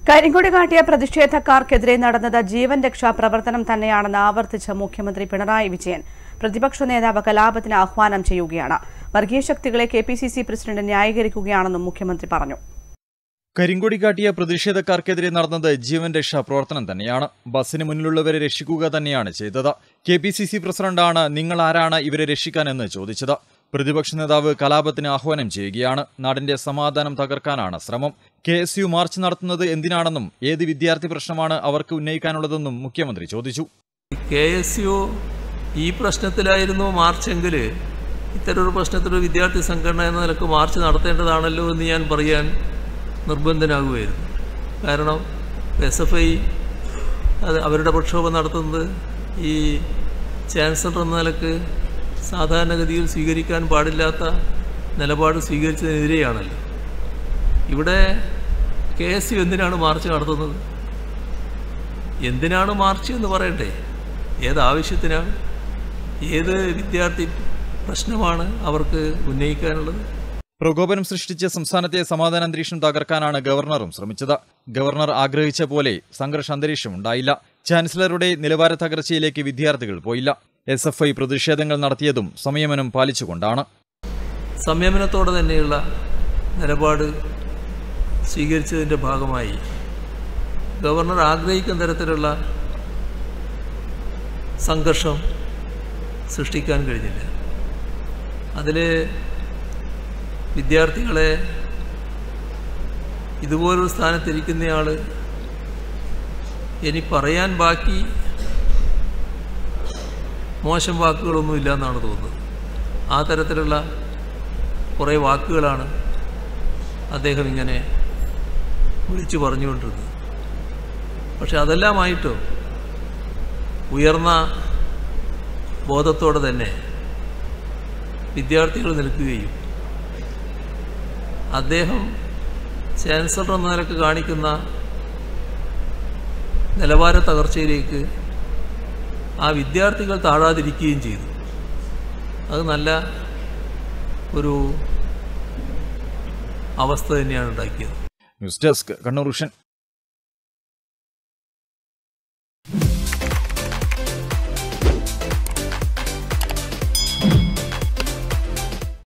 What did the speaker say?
കരിങ്കൊടി കാട്ടിയ പ്രതിഷേധക്കാർക്കെതിരെ നടന്നത് ജീവൻ രക്ഷാ പ്രവർത്തനം തന്നെയാണെന്ന് ആവർത്തിച്ച മുഖ്യമന്ത്രി പിണറായി വിജയൻ പ്രതിപക്ഷ നേതാവ് കലാപത്തിന് ആഹ്വാനം ചെയ്യുകയാണ് വർഗീയ ശക്തികളെ K P C C president ന്യായീകരിക്കുകയാണെന്നും മുഖ്യമന്ത്രി പറഞ്ഞു കരിങ്കൊടി കാട്ടിയ പ്രതിഷേധക്കാർക്കെതിരെ നടന്നത് ജീവൻ രക്ഷാ പ്രവർത്തനം തന്നെയാണ് ബസ്സിന് മുന്നിലുള്ളവരെ രക്ഷിക്കുക തന്നെയാണ് ചെയ്തത് കെ പി സി സി പ്രസിഡന്റാണ് നിങ്ങൾ ആരാണ് ഇവരെ രക്ഷിക്കാനെന്ന് ചോദിച്ചത് പ്രതിപക്ഷ നേതാവ് കലാപത്തിന് ആഹ്വാനം ചെയ്യുകയാണ് നാടിന്റെ സമാധാനം തകർക്കാനാണ് ശ്രമം കെ എസ് യു മാർച്ച് നടത്തുന്നത് എന്തിനാണെന്നും ഏത് വിദ്യാർത്ഥി പ്രശ്നമാണ് അവർക്ക് ഉന്നയിക്കാനുള്ളതെന്നും മുഖ്യമന്ത്രി ചോദിച്ചു കെ എസ് യു ഈ പ്രശ്നത്തിലായിരുന്നു മാർച്ചെങ്കിൽ ഇത്തരമൊരു പ്രശ്നത്തിൽ ഒരു വിദ്യാർത്ഥി സംഘടന എന്ന നിലക്ക് മാർച്ച് നടത്തേണ്ടതാണല്ലോ എന്ന് ഞാൻ പറയാൻ നിർബന്ധനാകുമായിരുന്നു കാരണം എസ് എഫ് ഐ അത് അവരുടെ പ്രക്ഷോഭം നടത്തുന്നത് ഈ ചാൻസലർ എന്ന നിലക്ക് സാധാരണഗതിയിൽ സ്വീകരിക്കാൻ പാടില്ലാത്ത നിലപാട് സ്വീകരിച്ചതിനെതിരെയാണല്ലോ ഇവിടെ കെ എസ് യു എന്തിനാണ് മാർച്ച് നടത്തുന്നത് എന്തിനാണ് മാർച്ച് എന്ന് പറയട്ടെ ഏതാവശ്യത്തിനാണ് ഏത് വിദ്യാർത്ഥി പ്രശ്നമാണ് അവർക്ക് ഉന്നയിക്കാനുള്ളത് പ്രകോപനം സൃഷ്ടിച്ച് സംസ്ഥാനത്തെ സമാധാന അന്തരീക്ഷം തകർക്കാനാണ് ഗവർണറും ശ്രമിച്ചത് ഗവർണർ ആഗ്രഹിച്ച പോലെ സംഘർഷ അന്തരീക്ഷം ഉണ്ടായില്ല ചാൻസലറുടെ നിലവാര തകർച്ചയിലേക്ക് വിദ്യാർത്ഥികൾ പോയില്ല എസ് എഫ് ഐ പ്രതിഷേധങ്ങൾ നടത്തിയതും സംയമനം പാലിച്ചുകൊണ്ടാണ് സംയമനത്തോടെ തന്നെയുള്ള നിലപാട് സ്വീകരിച്ചതിൻ്റെ ഭാഗമായി ഗവർണർ ആഗ്രഹിക്കുന്ന തരത്തിലുള്ള സംഘർഷം സൃഷ്ടിക്കാൻ കഴിഞ്ഞില്ല അതിൽ വിദ്യാർത്ഥികളെ ഇതുപോലൊരു സ്ഥാനത്തിരിക്കുന്നയാൾ ഇനി പറയാൻ ബാക്കി മോശം വാക്കുകളൊന്നും ഇല്ല എന്നാണ് തോന്നുന്നത് ആ തരത്തിലുള്ള കുറേ വാക്കുകളാണ് അദ്ദേഹം ഇങ്ങനെ വിളിച്ചു പറഞ്ഞുകൊണ്ടിരുന്നത് പക്ഷെ അതെല്ലാമായിട്ടോ ഉയർന്ന ബോധത്തോടെ തന്നെ വിദ്യാർത്ഥികൾ നിൽക്കുകയും അദ്ദേഹം ചാൻസലർ എന്ന നിലക്ക് കാണിക്കുന്ന നിലവാര തകർച്ചയിലേക്ക് ആ വിദ്യാർത്ഥികൾ താഴാതിരിക്കുകയും ചെയ്തു അത് നല്ല ഒരു അവസ്ഥ തന്നെയാണ് ഉണ്ടാക്കിയത് ന്യൂസ് ഡെസ്ക് കണ്ണൂർ വിഷൻ